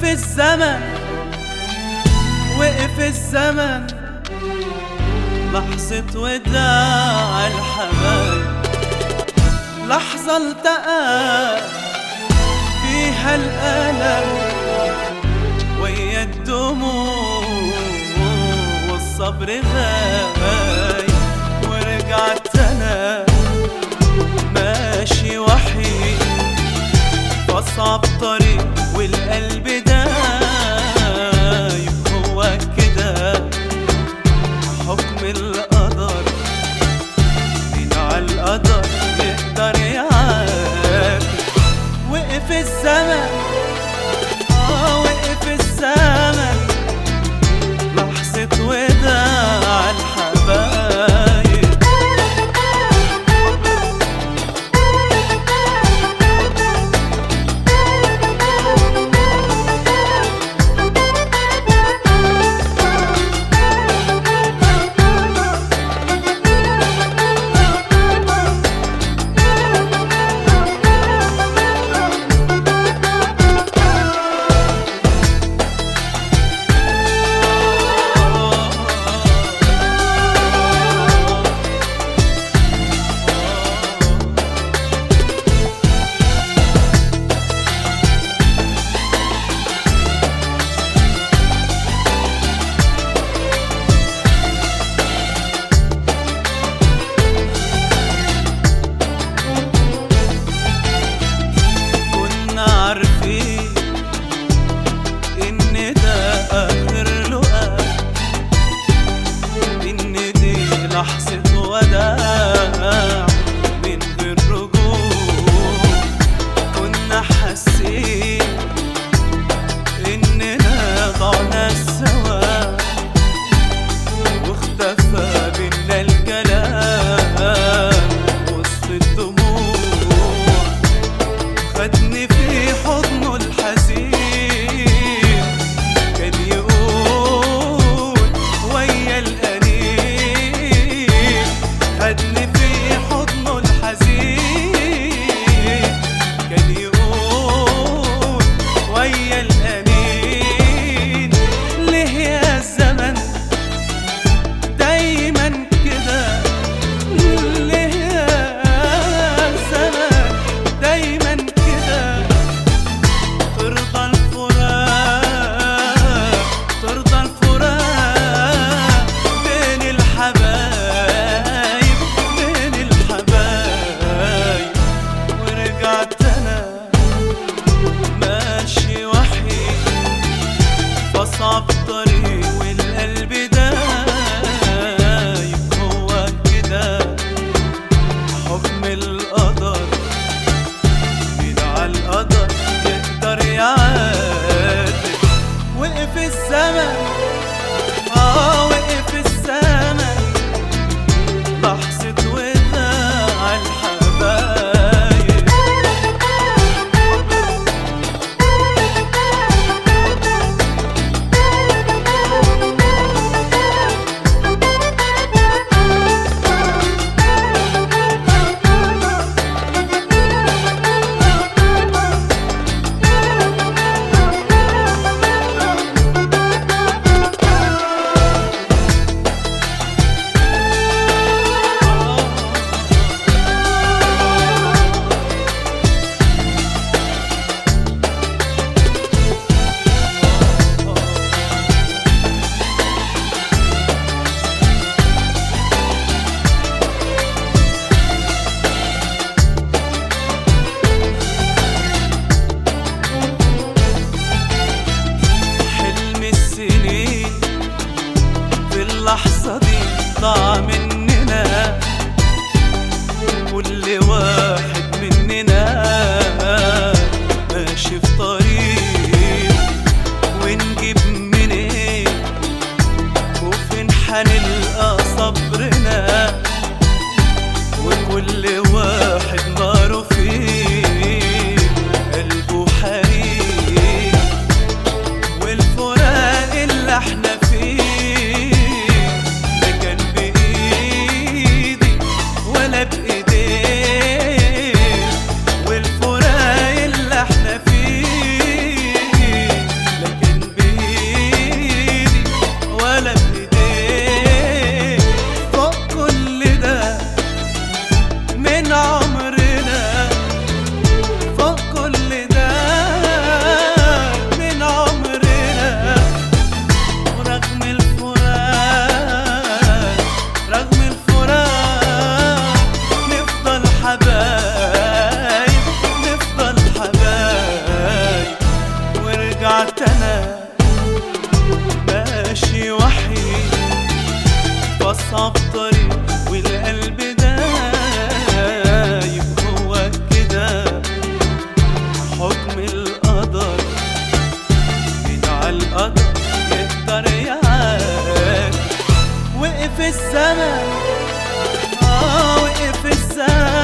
الزمن وقف الزمن لحظة وداع الحبايب لحظة التقى فيها الألم ويا الدموع والصبر غايب ورجعت أنا ماشي وحيد بصعب طريق والقلب دايب هو كده حكم القدر مين على القدر يقدر يعافي وقف الزمن اه وقف الزمن لحظة وداع الحبايب كنا عارفين ان ده اخر لقاء ان دي لحظة وداع من غير رجوع كنا حاسين اننا ضعنا سوا واختفى بينا الكلام وسط الدموع خدني في حضنه الحزين كان يقول ويا الأنين خدني في حضنه الحزين كان يقول ويا الأنين ليه يا الزمن دايما كده ليه يا الزمن دايما كده ترضى الفراق ترضى الفراق بين الحبايب بين الحبايب ورجعت انا ماشي وحيد بصعب طريق والقلب دايب هو كده حكم القدر مين على القدر يقدر يعاتب وقف الزمن اه وقف الزمن لحظة وداع الحبايب حلم السنين في اللحظة دي ضاع مننا كل واحد مننا ماشي في طريق ونجيب منين وفين حنلقى صبرنا وكل واحد ناره فيه قلبه حريق والفراق اللي احنا فيه لا كان بايدي ولا بايديه والفراق اللي احنا فيه لا أصعب طريق والقلب دايب هو كده حكم القدر بتاع القدر يقدر يعاد وقف الزمن اه وقف الزمن